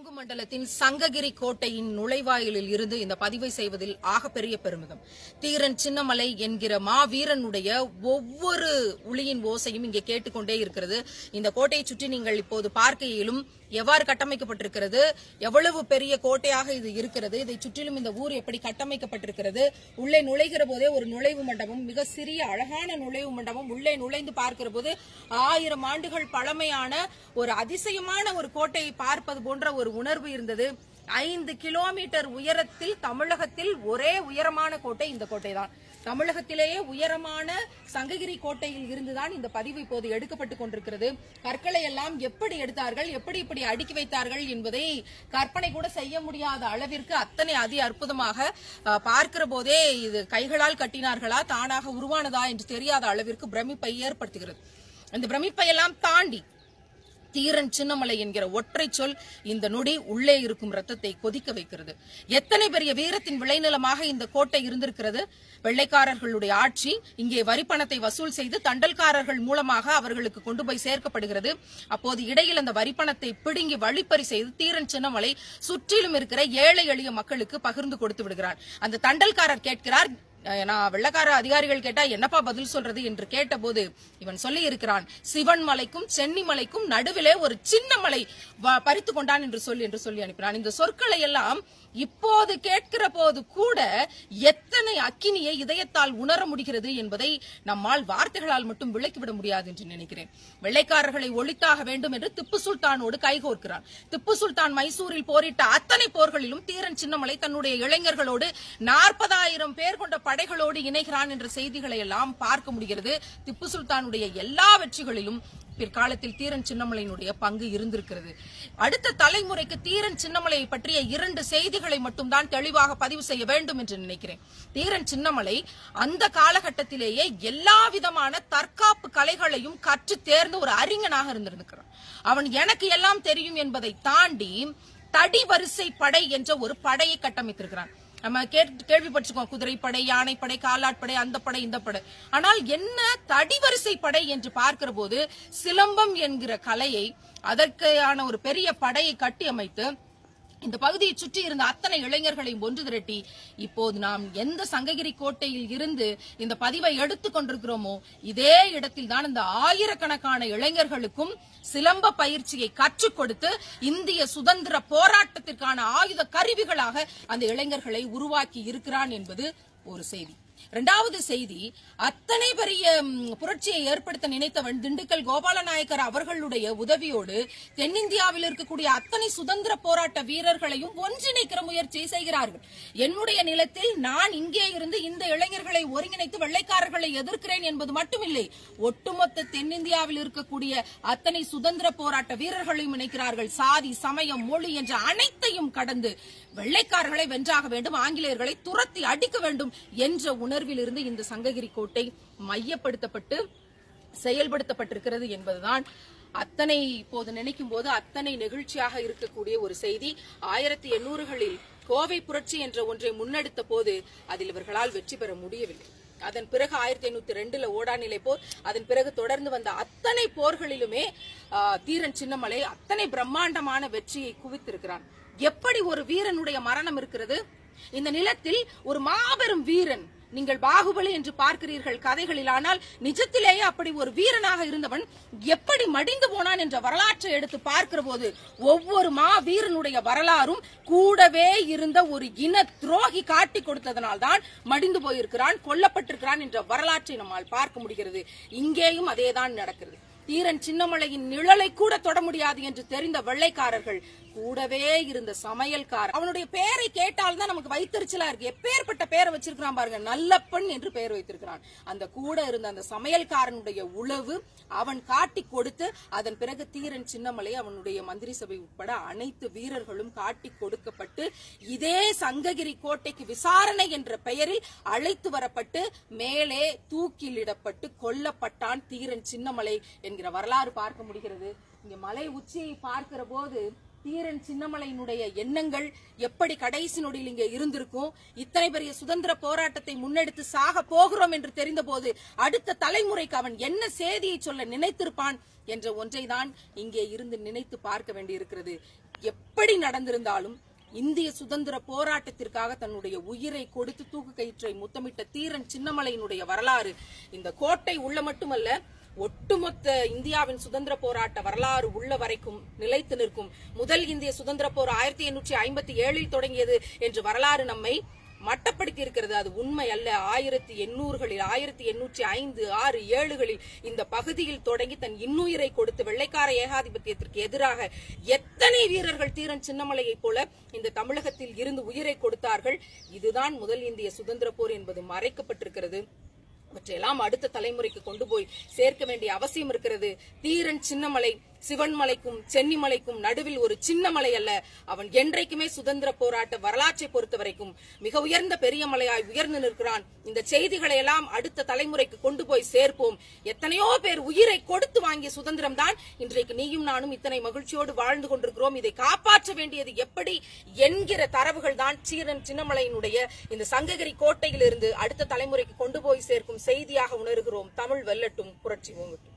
கொங்கு மண்டலத்தின் சங்ககிரி கோட்டையின் நுழைவாயிலில் இருந்து இந்த பதிவை செய்வதில் ஆகப்பெரிய பெருமிதம் தீரன் சின்னமலை என்கிற மாவீரனுடைய ஒவ்வொரு உளியின் ஓசையும் இங்கே கேட்டுக்கொண்டே இருக்கிறது இந்த கோட்டையை சுற்றி நீங்கள் இப்போது பார்க்கையிலும் எவ்வாறு கட்டமைக்கப்பட்டிருக்கிறது எவ்வளவு பெரிய கோட்டையாக இது இருக்கிறது இதை சுற்றிலும் இந்த ஊர் எப்படி கட்டமைக்கப்பட்டிருக்கிறது உள்ளே நுழைகிற போதே ஒரு நுழைவு மண்டபம் மிக சிறிய அழகான நுழைவு மண்டபம் உள்ளே நுழைந்து பார்க்கிற போது ஆயிரம் ஆண்டுகள் பழமையான ஒரு அதிசயமான ஒரு கோட்டையை பார்ப்பது போன்ற ஒரு உணர்வு இருந்தது ஐந்து கிலோமீட்டர் உயரத்தில் தமிழகத்தில் ஒரே உயரமான கோட்டை இந்த கோட்டை தான் தமிழகத்திலேயே உயரமான சங்ககிரி கோட்டையில் இருந்துதான் இந்த பதிவு இப்போது எடுக்கப்பட்டுக் கொண்டிருக்கிறது கற்களை எல்லாம் எப்படி எடுத்தார்கள் எப்படி இப்படி அடுக்கி வைத்தார்கள் என்பதை கற்பனை கூட செய்ய முடியாத அளவிற்கு அத்தனை அதி அற்புதமாக அஹ், பார்க்கிற போதே இது கைகளால் கட்டினார்களா தானாக உருவானதா என்று தெரியாத அளவிற்கு பிரமிப்பை ஏற்படுத்துகிறது அந்த பிரமிப்பை எல்லாம் தாண்டி தீரன் சின்னமலை என்கிற ஒற்றை சொல் இந்த நொடி உள்ளே இருக்கும் ரத்தத்தை கொதிக்க வைக்கிறது எத்தனை பெரிய வீரத்தின் விளைநிலமாக இந்த கோட்டை இருந்திருக்கிறது வெள்ளைக்காரர்களுடைய ஆட்சி இங்கே வரி பணத்தை வசூல் செய்து தண்டல்காரர்கள் மூலமாக அவர்களுக்கு கொண்டு போய் சேர்க்கப்படுகிறது அப்போது இடையில் அந்த வரி பணத்தை பிடுங்கி வழிப்பறி செய்து தீரன் சின்னமலை சுற்றிலும் இருக்கிற ஏழை எளிய மக்களுக்கு பகிர்ந்து கொடுத்து விடுகிறார் அந்த தண்டல்காரர் கேட்கிறார் அஹ் நான் வெள்ளக்கார அதிகாரிகள் கேட்டா என்னப்பா பதில் சொல்றது என்று கேட்டபோது இவன் சொல்லி இருக்கிறான் சிவன் மலைக்கும் சென்னி மலைக்கும் நடுவிலே ஒரு சின்ன மலை வ- பறித்து கொண்டான் என்று சொல்லி என்று சொல்லி அனுப்பினான் இந்த சொற்களை எல்லாம் இப்போது கேட்கிற போது கூட எத்தனை அக்கினியை இதயத்தால் உணர முடிகிறது என்பதை நம்மால் வார்த்தைகளால் மட்டும் விளக்கிவிட முடியாது என்று நினைக்கிறேன் வெள்ளைக்காரர்களை ஒழித்தாக வேண்டும் என்று திப்பு சுல்தானோடு கைகோர்க்கிறான் திப்பு சுல்தான் மைசூரில் போரிட்ட அத்தனை போர்களிலும் தீரன் சின்னமலை தன்னுடைய இளைஞர்களோடு நாற்பதாயிரம் பேர் கொண்ட படைகளோடு இணைகிறான் என்ற செய்திகளை எல்லாம் பார்க்க முடிகிறது திப்பு சுல்தானுடைய எல்லா வெற்றிகளிலும் பிற்காலத்தில் தீரன் சின்னமலையினுடைய பங்கு இருந்திருக்கிறது அடுத்த தலைமுறைக்கு தீரன் சின்னமலையை பற்றிய இரண்டு செய்திகளை மட்டும்தான் தெளிவாக பதிவு செய்ய வேண்டும் என்று நினைக்கிறேன் தீரன் சின்னமலை அந்த காலகட்டத்திலேயே எல்லா விதமான தற்காப்பு கலைகளையும் கற்று தேர்ந்த ஒரு அறிஞனாக இருந்திருக்கிறான் அவன் எனக்கு எல்லாம் தெரியும் என்பதை தாண்டி தடி வரிசை படை என்ற ஒரு படையை கட்டமைத்திருக்கிறான் நம்ம கேட்டு கேள்விப்பட்டிருக்கோம் குதிரைப்படை யானைப்படை காலாட்படை அந்த படை இந்த படை ஆனால் என்ன தடிவரிசை படை என்று பார்க்கிற போது சிலம்பம் என்கிற கலையை அதற்கான ஒரு பெரிய படையை கட்டி அமைத்து இந்த பகுதியை சுற்றி இருந்த அத்தனை இளைஞர்களையும் ஒன்று திரட்டி இப்போது நாம் எந்த சங்ககிரி கோட்டையில் இருந்து இந்த பதிவை எடுத்துக் கொண்டிருக்கிறோமோ இதே இடத்தில் தான் இந்த ஆயிரக்கணக்கான இளைஞர்களுக்கும் சிலம்ப பயிற்சியை கற்றுக் கொடுத்து இந்திய சுதந்திர போராட்டத்திற்கான ஆயுத கருவிகளாக அந்த இளைஞர்களை உருவாக்கி இருக்கிறான் என்பது ஒரு செய்தி இரண்டாவது செய்தி அத்தனை பெரிய ம், புரட்சியை ஏற்படுத்த நினைத்தவன் திண்டுக்கல் கோபாலநாயக்கர் அவர்களுடைய உதவியோடு தென்னிந்தியாவில் இருக்கக்கூடிய அத்தனை சுதந்திர போராட்ட வீரர்களையும் ஒன்றிணைக்கிற முயற்சியை செய்கிறார்கள் என்னுடைய நிலத்தில் நான் இங்கே இருந்து இந்த இளைஞர்களை ஒருங்கிணைத்து வெள்ளைக்காரர்களை எதிர்க்கிறேன் என்பது மட்டுமில்லை ஒட்டுமொத்த தென்னிந்தியாவில் இருக்கக்கூடிய அத்தனை சுதந்திர போராட்ட வீரர்களையும் இணைக்கிறார்கள் சாதி சமயம் மொழி என்ற அனைத்தையும் கடந்து வெள்ளைக்காரர்களை வென்றாக வேண்டும் ஆங்கிலேயர்களை துரத்தி அடிக்க வேண்டும் என்ற உணர்வில் இருந்து இந்த சங்ககிரி கோட்டை மையப்படுத்தப்பட்டு செயல்படுத்தப்பட்டிருக்கிறது என்பதுதான் அத்தனை இப்போது நினைக்கும் போது அத்தனை நெகிழ்ச்சியாக இருக்கக்கூடிய ஒரு செய்தி ஆயிரத்தி எண்ணூறுகளில் கோவை புரட்சி என்ற ஒன்றை முன்னெடுத்த போது அதில் இவர்களால் வெற்றி பெற முடியவில்லை அதன் பிறகு ஆயிரத்தி எண்ணூத்தி ரெண்டுல ஓடாநிலை போர் அதன் பிறகு தொடர்ந்து வந்த அத்தனை போர்களிலுமே ஆ, தீரன் சின்னமலை அத்தனை பிரம்மாண்டமான வெற்றியை குவித்திருக்கிறான் எப்படி ஒரு வீரனுடைய மரணம் இருக்கிறது இந்த நிலத்தில் ஒரு மாபெரும் வீரன் நீங்கள் பாகுபலி என்று பார்க்கிறீர்கள் கதைகளில் ஆனால் நிஜத்திலேயே அப்படி ஒரு வீரனாக இருந்தவன் எப்படி மடிந்து போனான் என்ற வரலாற்றை எடுத்து பார்க்கிற போது ஒவ்வொரு மா வீரனுடைய வரலாறும் கூடவே இருந்த ஒரு இன துரோகி காட்டி கொடுத்ததனால்தான் மடிந்து போயிருக்கிறான் கொல்லப்பட்டிருக்கிறான் என்ற வரலாற்றை நம்மால் பார்க்க முடிகிறது இங்கேயும் அதேதான் நடக்கிறது தீரன் சின்னமலையின் நிழலை கூட தொட முடியாது என்று தெரிந்த வெள்ளைக்காரர்கள் கூடவே இருந்த சமையல்காரர் அவனுடைய பெயரை கேட்டால் தான் நமக்கு வைத்தறிச்சலா இருக்கு எப்பேற்பட்ட பெயரை வச்சிருக்கிறான் பாருங்க நல்லப்பன் என்று பெயர் வைத்திருக்கிறான் அந்த கூட இருந்த அந்த சமையல்காரனுடைய உளவு அவன் காட்டி கொடுத்து அதன் பிறகு தீரன் சின்னமலை அவனுடைய மந்திரி சபை உட்பட அனைத்து வீரர்களும் காட்டி கொடுக்கப்பட்டு இதே சங்ககிரி கோட்டைக்கு விசாரணை என்ற பெயரில் அழைத்து வரப்பட்டு மேலே தூக்கிலிடப்பட்டு கொல்லப்பட்டான் தீரன் சின்னமலை என்கிற வரலாறு பார்க்க முடிகிறது இங்க மலை உச்சியை பார்க்கிற போது தீரன் சின்னமலையினுடைய எண்ணங்கள் எப்படி கடைசி நொடியில் இங்கே இருந்திருக்கும் இத்தனை பெரிய சுதந்திர போராட்டத்தை முன்னெடுத்து சாக போகிறோம் என்று தெரிந்தபோது அடுத்த தலைமுறைக்கு அவன் என்ன செய்தியை சொல்ல நினைத்திருப்பான் என்ற ஒன்றைதான் இங்கே இருந்து நினைத்து பார்க்க வேண்டியிருக்கிறது எப்படி நடந்திருந்தாலும் இந்திய சுதந்திர போராட்டத்திற்காக தன்னுடைய உயிரை கொடுத்து தூக்கு கயிற்றை முத்தமிட்ட தீரன் சின்னமலையினுடைய வரலாறு இந்த கோட்டை உள்ள மட்டுமல்ல ஒட்டுமொத்த இந்தியாவின் சுதந்திர போராட்ட வரலாறு உள்ள வரைக்கும் நிலைத்து நிற்கும் முதல் இந்திய சுதந்திர போர் ஆயிரத்தி எண்ணூற்றி ஐம்பத்தி ஏழில் தொடங்கியது என்று வரலாறு நம்மை மட்டப்படுத்தி இருக்கிறது அது உண்மை அல்ல ஆயிரத்தி எண்ணூறுகளில் ஆயிரத்தி எண்ணூற்றி ஐந்து ஆறு ஏழுகளில் இந்த பகுதியில் தொடங்கி தன் இன்னுயிரை கொடுத்து வெள்ளைக்கார ஏகாதிபத்தியத்திற்கு எதிராக எத்தனை வீரர்கள் தீரன் சின்னமலையைப் போல இந்த தமிழகத்தில் இருந்து உயிரை கொடுத்தார்கள் இதுதான் முதல் இந்திய சுதந்திர போர் என்பது மறைக்கப்பட்டிருக்கிறது அவற்றையெல்லாம் அடுத்த தலைமுறைக்கு கொண்டு போய் சேர்க்க வேண்டிய அவசியம் இருக்கிறது தீரன் சின்னமலை சிவன்மலைக்கும் சென்னிமலைக்கும் நடுவில் ஒரு சின்ன மலை அல்ல அவன் என்றைக்குமே சுதந்திர போராட்ட வரலாற்றை பொறுத்த வரைக்கும் மிக உயர்ந்த பெரிய மலையாய் உயர்ந்து நிற்கிறான் இந்த செய்திகளை எல்லாம் அடுத்த தலைமுறைக்கு கொண்டு போய் சேர்ப்போம் எத்தனையோ பேர் உயிரை கொடுத்து வாங்கிய சுதந்திரம் தான் இன்றைக்கு நீயும் நானும் இத்தனை மகிழ்ச்சியோடு வாழ்ந்து கொண்டிருக்கிறோம் இதை காப்பாற்ற வேண்டியது எப்படி என்கிற தரவுகள் தான் சீரன் சின்னமலையினுடைய இந்த சங்ககிரி கோட்டையிலிருந்து அடுத்த தலைமுறைக்கு கொண்டு போய் சேர்க்கும் செய்தியாக உணர்கிறோம் தமிழ் வெல்லட்டும் புரட்சி ஓங்கட்டும்